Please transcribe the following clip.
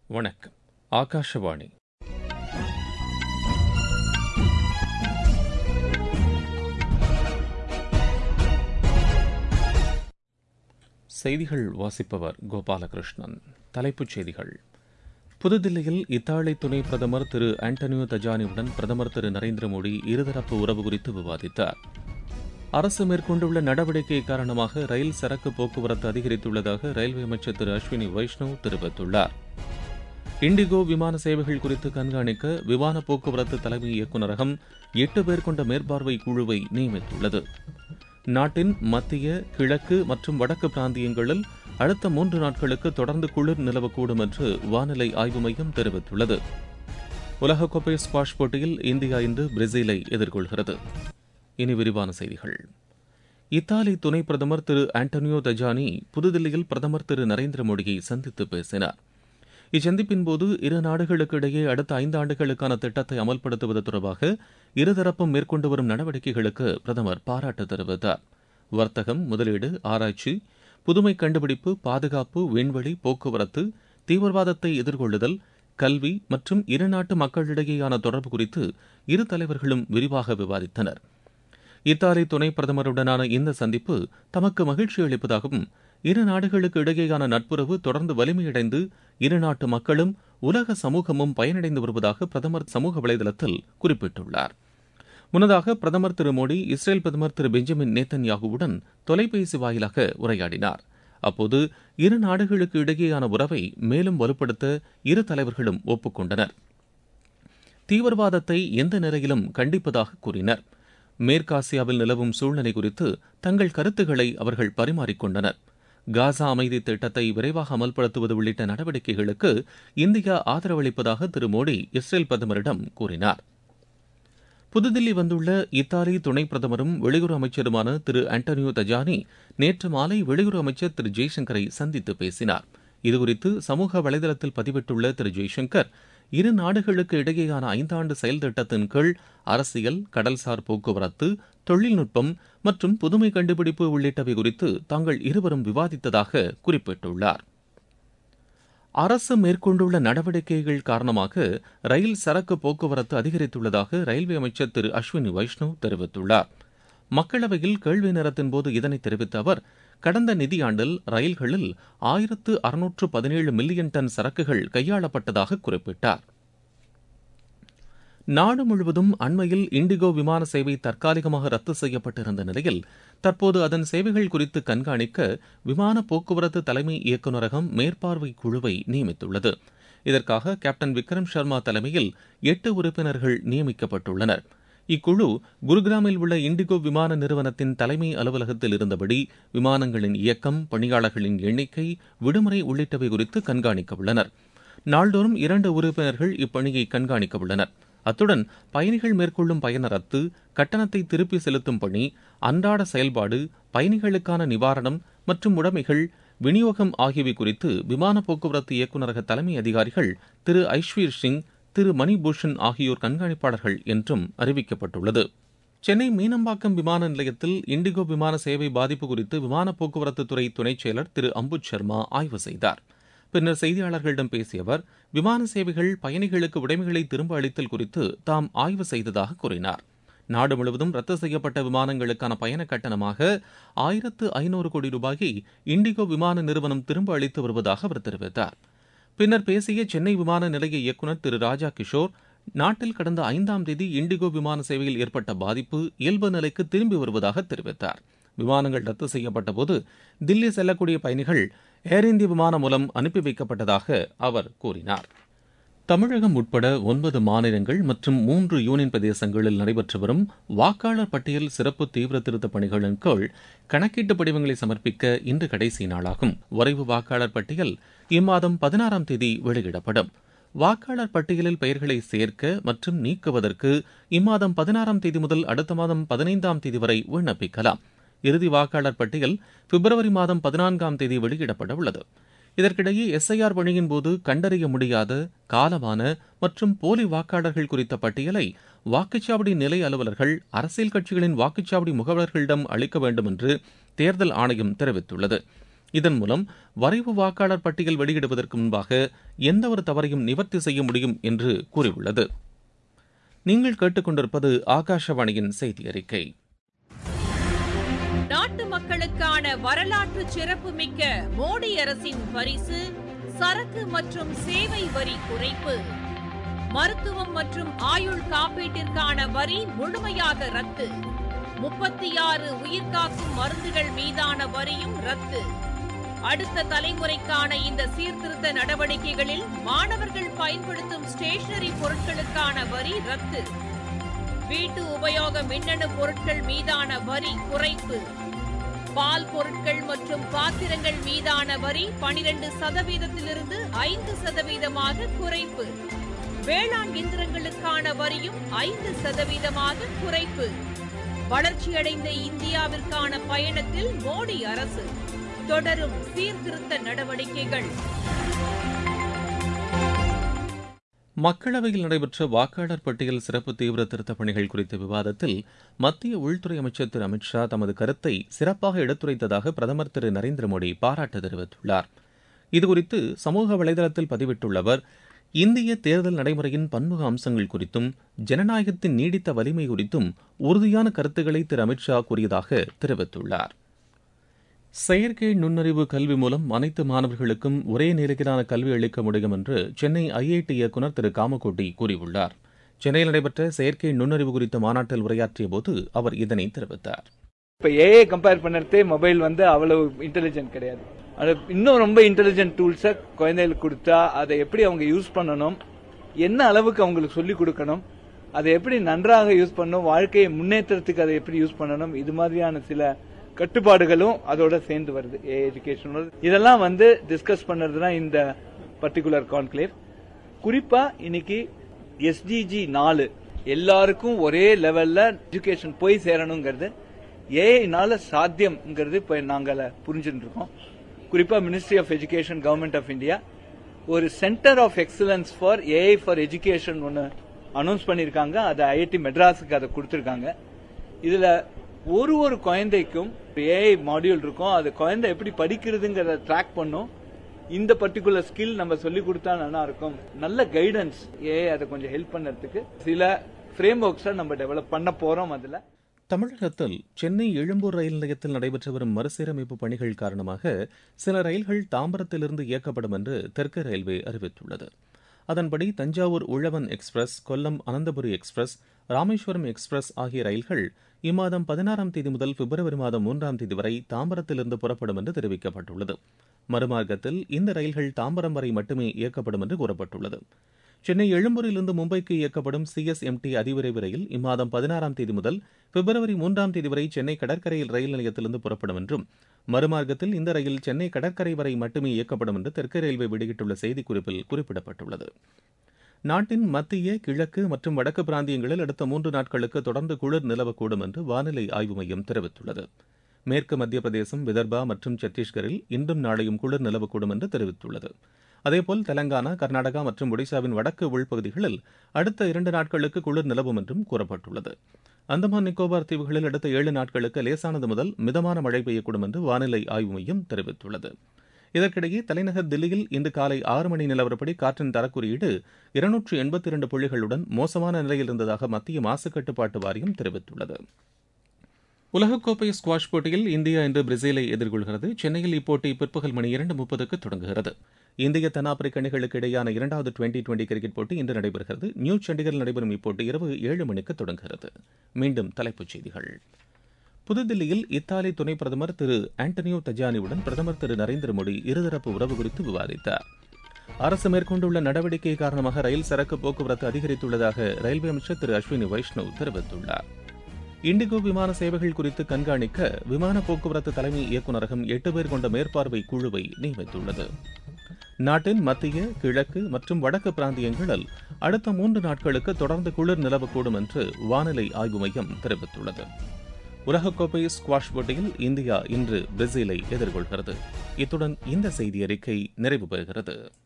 வணக்கம் ஆகாஷவாணி செய்திகள் வாசிப்பவர் கோபாலகிருஷ்ணன் தலைப்புச் செய்திகள் புதுதில்லியில் இத்தாலி துணை பிரதமர் திரு ஆண்டனியோ தஜானியுடன் பிரதமர் திரு நரேந்திர மோடி இருதரப்பு உறவு குறித்து விவாதித்தார் அரசு மேற்கொண்டுள்ள நடவடிக்கை காரணமாக ரயில் சரக்கு போக்குவரத்து அதிகரித்துள்ளதாக ரயில்வே அமைச்சர் திரு அஸ்வினி வைஷ்ணவ் தெரிவித்துள்ளார் இண்டிகோ விமான சேவைகள் குறித்து கண்காணிக்க விமான போக்குவரத்து தலைமை இயக்குநரகம் எட்டு பேர் கொண்ட மேற்பார்வை குழுவை நியமித்துள்ளது நாட்டின் மத்திய கிழக்கு மற்றும் வடக்கு பிராந்தியங்களில் அடுத்த மூன்று நாட்களுக்கு தொடர்ந்து குளிர் நிலவக்கூடும் என்று வானிலை ஆய்வு மையம் தெரிவித்துள்ளது உலகக்கோப்பை ஸ்குவாஷ் போட்டியில் இந்தியா இன்று பிரேசிலை எதிர்கொள்கிறது இனி விரிவான செய்திகள் இத்தாலி துணை பிரதமர் திரு ஆண்டனியோ தஜானி புதுதில்லியில் பிரதமர் திரு நரேந்திர மோடியை சந்தித்து பேசினார் இச்சந்திப்பின் போது இரு நாடுகளுக்கு இடையே அடுத்த ஐந்து ஆண்டுகளுக்கான திட்டத்தை அமல்படுத்துவது தொடர்பாக இருதரப்பும் மேற்கொண்டு வரும் நடவடிக்கைகளுக்கு பிரதமர் பாராட்டு தெரிவித்தார் வர்த்தகம் முதலீடு ஆராய்ச்சி புதுமை கண்டுபிடிப்பு பாதுகாப்பு விண்வெளி போக்குவரத்து தீவிரவாதத்தை எதிர்கொள்ளுதல் கல்வி மற்றும் இரு நாட்டு மக்களிடையேயான தொடர்பு குறித்து இரு தலைவர்களும் விரிவாக விவாதித்தனர் இத்தாலி துணை பிரதமருடனான இந்த சந்திப்பு தமக்கு மகிழ்ச்சி அளிப்பதாகவும் இரு நாடுகளுக்கு இடையேயான நட்புறவு தொடர்ந்து வலிமையடைந்து இரு நாட்டு மக்களும் உலக சமூகமும் பயனடைந்து வருவதாக பிரதமர் சமூக வலைதளத்தில் குறிப்பிட்டுள்ளார் முன்னதாக பிரதமர் திரு மோடி இஸ்ரேல் பிரதமர் திரு பெஞ்சமின் நேத்தன்யாகுவுடன் தொலைபேசி வாயிலாக உரையாடினார் அப்போது இரு நாடுகளுக்கு இடையேயான உறவை மேலும் வலுப்படுத்த இரு தலைவர்களும் ஒப்புக்கொண்டனர் தீவிரவாதத்தை எந்த நிலையிலும் கண்டிப்பதாக கூறினர் மேற்காசியாவில் நிலவும் சூழ்நிலை குறித்து தங்கள் கருத்துக்களை அவர்கள் பரிமாறிக்கொண்டனர் காசா அமைதி திட்டத்தை விரைவாக அமல்படுத்துவது உள்ளிட்ட நடவடிக்கைகளுக்கு இந்தியா ஆதரவளிப்பதாக திரு மோடி இஸ்ரேல் பிரதமரிடம் கூறினார் புதுதில்லி வந்துள்ள இத்தாலி துணை பிரதமரும் வெளியுறவு அமைச்சருமான திரு ஆண்டனியோ தஜானி நேற்று மாலை வெளியுறவு அமைச்சர் திரு ஜெய்சங்கரை சந்தித்து பேசினார் இதுகுறித்து சமூக வலைதளத்தில் பதிவிட்டுள்ள திரு ஜெய்சங்கர் இரு நாடுகளுக்கு இடையேயான ஐந்தாண்டு செயல் திட்டத்தின் கீழ் அரசியல் கடல்சார் போக்குவரத்து தொழில்நுட்பம் மற்றும் புதுமை கண்டுபிடிப்பு உள்ளிட்டவை குறித்து தாங்கள் இருவரும் விவாதித்ததாக குறிப்பிட்டுள்ளார் அரசு மேற்கொண்டுள்ள நடவடிக்கைகள் காரணமாக ரயில் சரக்கு போக்குவரத்து அதிகரித்துள்ளதாக ரயில்வே அமைச்சர் திரு அஸ்வினி வைஷ்ணவ் தெரிவித்துள்ளார் மக்களவையில் கேள்வி நேரத்தின் போது இதனை தெரிவித்த அவர் கடந்த நிதியாண்டில் ரயில்களில் ஆயிரத்து அறுநூற்று பதினேழு மில்லியன் டன் சரக்குகள் கையாளப்பட்டதாக குறிப்பிட்டார் நாடு முழுவதும் அண்மையில் இண்டிகோ விமான சேவை தற்காலிகமாக ரத்து செய்யப்பட்டிருந்த நிலையில் தற்போது அதன் சேவைகள் குறித்து கண்காணிக்க விமான போக்குவரத்து தலைமை இயக்குநரகம் மேற்பார்வை குழுவை நியமித்துள்ளது இதற்காக கேப்டன் விக்ரம் சர்மா தலைமையில் எட்டு உறுப்பினர்கள் நியமிக்கப்பட்டுள்ளனர் இக்குழு குருகிராமில் உள்ள இண்டிகோ விமான நிறுவனத்தின் தலைமை அலுவலகத்தில் இருந்தபடி விமானங்களின் இயக்கம் பணியாளர்களின் எண்ணிக்கை விடுமுறை உள்ளிட்டவை குறித்து கண்காணிக்க உள்ளனர் நாள்தோறும் இரண்டு உறுப்பினர்கள் இப்பணியை கண்காணிக்க உள்ளனர் அத்துடன் பயணிகள் மேற்கொள்ளும் பயண ரத்து கட்டணத்தை திருப்பி செலுத்தும் பணி அன்றாட செயல்பாடு பயணிகளுக்கான நிவாரணம் மற்றும் உடைமைகள் விநியோகம் ஆகியவை குறித்து விமான போக்குவரத்து இயக்குநரக தலைமை அதிகாரிகள் திரு ஐஸ்வீர் சிங் திரு மணிபூஷன் ஆகியோர் கண்காணிப்பாளர்கள் என்றும் அறிவிக்கப்பட்டுள்ளது சென்னை மீனம்பாக்கம் விமான நிலையத்தில் இண்டிகோ விமான சேவை பாதிப்பு குறித்து விமான போக்குவரத்து துறை துணைச் செயலர் திரு அம்புஜ் சர்மா ஆய்வு செய்தார் பின்னர் செய்தியாளர்களிடம் பேசிய அவர் விமான சேவைகள் பயணிகளுக்கு உடைமைகளை திரும்ப அளித்தல் குறித்து தாம் ஆய்வு செய்ததாக கூறினார் நாடு முழுவதும் ரத்து செய்யப்பட்ட விமானங்களுக்கான பயண கட்டணமாக ஆயிரத்து ஐநூறு கோடி ரூபாயை இண்டிகோ விமான நிறுவனம் திரும்ப அளித்து வருவதாக அவர் தெரிவித்தார் பின்னர் பேசிய சென்னை விமான நிலைய இயக்குநர் திரு ராஜா கிஷோர் நாட்டில் கடந்த ஐந்தாம் தேதி இண்டிகோ விமான சேவையில் ஏற்பட்ட பாதிப்பு இயல்பு நிலைக்கு திரும்பி வருவதாக தெரிவித்தார் விமானங்கள் ரத்து செய்யப்பட்ட போது தில்லி செல்லக்கூடிய பயணிகள் ஏர் இந்திய விமானம் மூலம் அனுப்பி வைக்கப்பட்டதாக அவர் கூறினார் தமிழகம் உட்பட ஒன்பது மாநிலங்கள் மற்றும் மூன்று யூனியன் பிரதேசங்களில் நடைபெற்று வரும் வாக்காளர் பட்டியல் சிறப்பு தீவிர திருத்தப் பணிகளின் கீழ் கணக்கீட்டு படிவங்களை சமர்ப்பிக்க இன்று கடைசி நாளாகும் வரைவு வாக்காளர் பட்டியல் இம்மாதம் பதினாறாம் தேதி வெளியிடப்படும் வாக்காளர் பட்டியலில் பெயர்களை சேர்க்க மற்றும் நீக்குவதற்கு இம்மாதம் பதினாறாம் தேதி முதல் அடுத்த மாதம் பதினைந்தாம் தேதி வரை விண்ணப்பிக்கலாம் இறுதி வாக்காளர் பட்டியல் பிப்ரவரி மாதம் பதினான்காம் தேதி வெளியிடப்பட உள்ளது இதற்கிடையே எஸ்ஐஆர் பணியின் போது கண்டறிய முடியாத காலமான மற்றும் போலி வாக்காளர்கள் குறித்த பட்டியலை வாக்குச்சாவடி நிலை அலுவலர்கள் அரசியல் கட்சிகளின் வாக்குச்சாவடி முகவர்களிடம் அளிக்க வேண்டும் என்று தேர்தல் ஆணையம் தெரிவித்துள்ளது இதன் மூலம் வரைவு வாக்காளர் பட்டியல் வெளியிடுவதற்கு முன்பாக எந்தவொரு தவறையும் நிவர்த்தி செய்ய முடியும் என்று கூறியுள்ளது நீங்கள் கேட்டுக்கொண்டிருப்பது ஆகாஷவாணியின் செய்தி அறிக்கை நாட்டு மக்களுக்கான வரலாற்று சிறப்புமிக்க மோடி அரசின் பரிசு சரக்கு மற்றும் சேவை வரி குறைப்பு மருத்துவம் மற்றும் ஆயுள் காப்பீட்டிற்கான வரி முழுமையாக ரத்து முப்பத்தி ஆறு உயிர்காக்கும் மருந்துகள் மீதான வரியும் ரத்து அடுத்த தலைமுறைக்கான இந்த சீர்திருத்த நடவடிக்கைகளில் மாணவர்கள் பயன்படுத்தும் ஸ்டேஷனரி பொருட்களுக்கான வரி ரத்து வீட்டு உபயோக மின்னணு பொருட்கள் மீதான வரி குறைப்பு பால் பொருட்கள் மற்றும் பாத்திரங்கள் மீதான வரி பனிரெண்டு சதவீதத்திலிருந்து ஐந்து சதவீதமாக குறைப்பு வேளாண் இயந்திரங்களுக்கான வரியும் ஐந்து சதவீதமாக குறைப்பு வளர்ச்சியடைந்த இந்தியாவிற்கான பயணத்தில் மோடி அரசு தொடரும் சீர்திருத்த நடவடிக்கைகள் மக்களவையில் நடைபெற்ற வாக்காளர் பட்டியல் சிறப்பு தீவிர திருத்தப் பணிகள் குறித்த விவாதத்தில் மத்திய உள்துறை அமைச்சர் திரு அமித் ஷா தமது கருத்தை சிறப்பாக எடுத்துரைத்ததாக பிரதமர் திரு நரேந்திர மோடி பாராட்டு தெரிவித்துள்ளார் இதுகுறித்து சமூக வலைதளத்தில் பதிவிட்டுள்ள அவர் இந்திய தேர்தல் நடைமுறையின் பன்முக அம்சங்கள் குறித்தும் ஜனநாயகத்தின் நீடித்த வலிமை குறித்தும் உறுதியான கருத்துக்களை திரு அமித் ஷா கூறியதாக தெரிவித்துள்ளார் செயற்கை நுண்ணறிவு கல்வி மூலம் அனைத்து மாணவர்களுக்கும் ஒரே நிலையிலான கல்வி அளிக்க முடியும் என்று சென்னை ஐஐடி இயக்குநர் திரு காமகோட்டி கூறியுள்ளார் சென்னையில் நடைபெற்ற செயற்கை நுண்ணறிவு குறித்த மாநாட்டில் உரையாற்றிய போது அவர் இதனை தெரிவித்தார் இப்போ ஏஐ கம்பேர் பண்ணுறதே மொபைல் வந்து அவ்வளவு இன்டெலிஜென்ட் கிடையாது அது இன்னும் ரொம்ப இன்டெலிஜென்ட் டூல்ஸை குழந்தைகளுக்கு கொடுத்தா அதை எப்படி அவங்க யூஸ் பண்ணணும் என்ன அளவுக்கு அவங்களுக்கு சொல்லிக் கொடுக்கணும் அதை எப்படி நன்றாக யூஸ் பண்ணணும் வாழ்க்கையை முன்னேற்றத்துக்கு அதை எப்படி யூஸ் பண்ணணும் இது மாதிரியான சில கட்டுப்பாடுகளும் அதோட சேர்ந்து வருது ஏ எஜுகேஷனோட இதெல்லாம் வந்து டிஸ்கஸ் பண்ணுறது தான் இந்த பர்டிகுலர் கான்க்ளேவ் குறிப்பா இன்னைக்கு எஸ்டிஜி நாலு எல்லாருக்கும் ஒரே லெவல்ல எஜுகேஷன் போய் சேரணுங்கிறது ஏஐனால சாத்தியம்ங்கிறது இப்ப நாங்கள புரிஞ்சுட்டு இருக்கோம் குறிப்பா ministry of education government of India ஒரு centre of excellence for AI for education ஒன்னு அனௌன்ஸ் பண்ணிருக்காங்க அதை ஐஐடி மெட்ராஸுக்கு அதை கொடுத்திருக்காங்க இதுல ஒரு ஒரு குழந்தைக்கும் ஏஐ மாடியூல் இருக்கும் அது குழந்தை எப்படி படிக்கிறதுங்கிறத ட்ராக் பண்ணும் இந்த பர்டிகுலர் ஸ்கில் நம்ம சொல்லி கொடுத்தா நல்லா இருக்கும் நல்ல கைடன்ஸ் ஏஐ அதை கொஞ்சம் ஹெல்ப் பண்ணறதுக்கு சில ஃப்ரேம் ஒர்க்ஸை நம்ம டெவலப் பண்ண போறோம் அதுல தமிழகத்தில் சென்னை எழும்பூர் ரயில் நிலையத்தில் நடைபெற்று வரும் மறுசீரமைப்பு பணிகள் காரணமாக சில ரயில்கள் தாம்பரத்திலிருந்து இயக்கப்படும் என்று தெற்கு ரயில்வே அறிவித்துள்ளது அதன்படி Thanjavur Uzhavan express Kollam Ananthapuri express Rameswaram express ஆகிய ரயில்கள் இம்மாதம் பதினாறாம் தேதி முதல் பிப்ரவரி மாதம் மூன்றாம் தேதி வரை தாம்பரத்திலிருந்து புறப்படும் என்று தெரிவிக்கப்பட்டுள்ளது மறுமார்க்கத்தில் இந்த ரயில்கள் தாம்பரம் வரை மட்டுமே இயக்கப்படும் என்று கூறப்பட்டுள்ளது சென்னை எழும்பூரிலிருந்து மும்பைக்கு இயக்கப்படும் சிஎஸ்எம்டி அதிவிரைவு ரயில் இம்மாதம் பதினாறாம் தேதி முதல் பிப்ரவரி மூன்றாம் தேதி வரை சென்னை கடற்கரையில் ரயில் நிலையத்திலிருந்து புறப்படும் என்றும் மறுமார்க்கத்தில் இந்த ரயில் சென்னை கடற்கரை வரை மட்டுமே இயக்கப்படும் என்று தெற்கு ரயில்வே வெளியிட்டுள்ள செய்திக்குறிப்பில் குறிப்பிடப்பட்டுள்ளது நாட்டின் மத்திய கிழக்கு மற்றும் வடக்கு பிராந்தியங்களில் அடுத்த மூன்று நாட்களுக்கு தொடர்ந்து குளிர் நிலவக்கூடும் என்று வானிலை ஆய்வு மையம் தெரிவித்துள்ளது மேற்கு மத்திய பிரதேசம் விதர்பா மற்றும் சத்தீஸ்கரில் இன்றும் நாளையும் குளிர் நிலவக்கூடும் என்று தெரிவித்துள்ளது அதேபோல் தெலங்கானா கர்நாடகா மற்றும் ஒடிசாவின் வடக்கு உள்பகுதிகளில் அடுத்த இரண்டு நாட்களுக்கு குளிர் நிலவும் என்றும் கூறப்பட்டுள்ளது அந்தமான் நிக்கோபார் தீவுகளில் அடுத்த ஏழு நாட்களுக்கு லேசானது முதல் மிதமான மழை பெய்யக்கூடும் என்று வானிலை ஆய்வு மையம் தெரிவித்துள்ளது இதற்கிடையே தலைநகர் தில்லியில் இன்று காலை ஆறு மணி நிலவரப்படி காற்றின் தரக்குறியீடு இருநூற்று எண்பத்தி இரண்டு புள்ளிகளுடன் மோசமான நிலையில் இருந்ததாக மத்திய மாசு கட்டுப்பாட்டு வாரியம் தெரிவித்துள்ளது உலகக்கோப்பை ஸ்குவாஷ் போட்டியில் இந்தியா இன்று பிரேசிலை எதிர்கொள்கிறது சென்னையில் இப்போட்டி பிற்பகல் மணி இரண்டு முப்பதுக்கு தொடங்குகிறது இந்திய தென்னாப்பிரிக்க அணிகளுக்கு இடையேயான இரண்டாவது டுவெண்டி டுவெண்டி கிரிக்கெட் போட்டி இன்று நடைபெறுகிறது நியூ சண்டிகரில் நடைபெறும் இப்போட்டி இரவு ஏழு மணிக்கு தொடங்குகிறது மீண்டும் தலைப்புச் செய்திகள் புதுதில்லியில் இத்தாலி துணை பிரதமர் திரு ஆண்டனியோ தஜானியுடன் பிரதமர் திரு நரேந்திர மோடி இருதரப்பு உறவு குறித்து விவாதித்தார் அரசு மேற்கொண்டுள்ள நடவடிக்கை காரணமாக ரயில் சரக்கு போக்குவரத்து அதிகரித்துள்ளதாக ரயில்வே அமைச்சர் திரு அஸ்வினி வைஷ்ணவ் தெரிவித்துள்ளார் இண்டிகோ விமான சேவைகள் குறித்து கண்காணிக்க விமான போக்குவரத்து தலைமை இயக்குநரகம் எட்டு பேர் கொண்ட மேற்பார்வை குழுவை நியமித்துள்ளது நாட்டின் மத்திய கிழக்கு மற்றும் வடக்கு பிராந்தியங்களில் அடுத்த மூன்று நாட்களுக்கு தொடர்ந்து குளிர் நிலவக்கூடும் என்று வானிலை ஆய்வு மையம் தெரிவித்துள்ளது உலகக்கோப்பை ஸ்குவாஷ் போட்டியில் இந்தியா இன்று பிரேசிலை எதிர்கொள்கிறது இத்துடன் இந்த செய்தி அறிக்கை நிறைவு பெறுகிறது